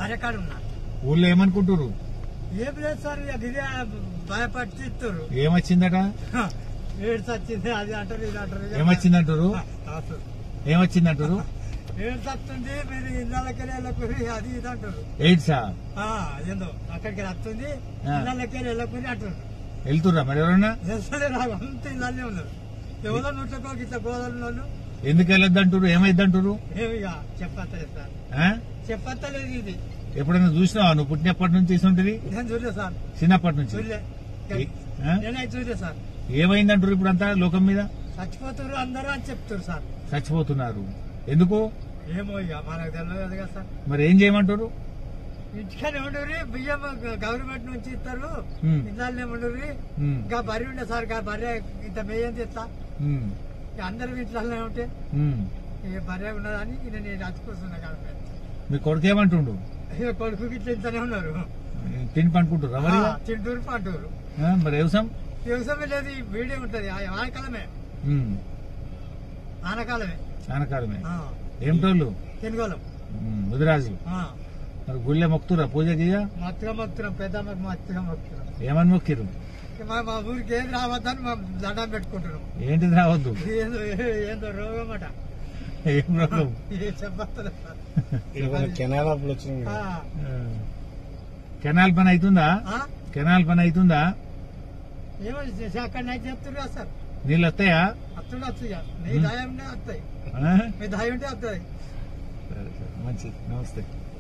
బరకాడు ఉన్నా ఊళ్ళో ఏమనుకుంటారు ఏం లేదు సార్ ఇక ఇదే భయపడి ఇస్తారు ఏమొచ్చిందట ఏడ్స్ వచ్చింది అది అంటారు ఇది అంటారు ఇక. ఏమొచ్చిందంటారు ఆ, అసలు. ఏమొచ్చిందంటారు ఏడ్స్ వస్తుంది మీరు ఇళ్ళకి వెళ్ళకూరి అది ఇది అంటారు ఎయిడ్సా ఆ, ఏందో అక్కడికి వస్తుంది ఆ. ఇళ్ళకి వెళ్ళకూరి అంటారు వెళ్తుర్రా మరి ఎవరన్నా అసలే నాకు అంత ఇళ్ళనే ఉన్నారు ఎవరో నూట్లకో ఇట్లా గోదావరి వాళ్ళు ఎందుకు వెళ్ళొద్దంటారు ఏమైద్దంటారు ఏమి ఇక చెప్పత్తలేదు సార్ ఆ? చెప్పత్తలేదు ఇది ఎప్పుడైనా చూసినావా నువ్వు పుట్టినప్పటి నుంచి తీసుంటది నేను చూడలే సార్ చిన్నప్పటి నుంచి చూడలే ఆ? నేనైతే చూడలే సార్ ఏమైందంటారు ఇప్పుడు అంతా లోకం మీద చచ్చిపోతారు అందరూ అని చెప్తారు సార్ చచ్చిపోతున్నారు ఎందుకు ఏమో ఇక మనకు తెలియదు కదా సార్ మరి ఏం చేయమంటారు ఇంటికనే ఉండరు బియ్యం గవర్నమెంట్ నుంచి ఇస్తారు ఉమ్. ఇళ్ళనే ఉండరు ఉమ్, ఇంకా బర్రె ఉండే సార్ ఇంకా బర్రె ఇంత మేయం తెస్తా ఉమ్, ఇక అందరూ ఇంట్లోనే ఉంటే ఉమ్. ఇక బర్రె ఉన్నదని ఇక నేను అతుకొస్తున్నా కాబట్టి మీ కొడుకు ఏమంటుండు ఇక కొడుకు ఇట్లా ఇంతనే ఉన్నారు తిని పండుకుంటారు మరి ఆ, తింటూరు పంటూరు మరి వ్యవసాయం వ్యవసాయం లేదు ఈ వీడే ఉంటది ఆ ఆనకాలమే ఉమ్, ఆనకాలమే ఆనకాలమే ఆ, ఏమిటోళ్ళు తెనుగోళం ఉమ్, ముదిరాజు ఆ, మరి గుళ్ళే మొక్కుతురా పూజ గీయ మత్తుగా మొక్కుతున్నాం పెద్దమ్మకి మత్తుగా మొక్కుతున్నాం ఏమని మొక్కిరు ఇక మా మా ఊరికి ఏది రావద్దని మేము దండం పెట్టుకుంటున్నాం ఏంటిది రావద్దు ఏందో ఏందో రోగం అట ఏం రోగం ఏం చెప్పలేదు సార్. కెనాల్ అప్పుడు వచ్చింది ఆ, కెనాల్ పని అవుతుందా ఆ? కెనాల్ పని అవుతుందా ఏమో చేసి అక్కడ నైట్ చెప్తున్నారు కదా సార్ నీళ్ళు వస్తాయా వస్తుండొచ్చు ఇక మీ ఉమ్. దయ ఉంటే వస్తాయి ఆ? మీ దయ ఉంటే వస్తాయి సరే సరే మంచిది నమస్తే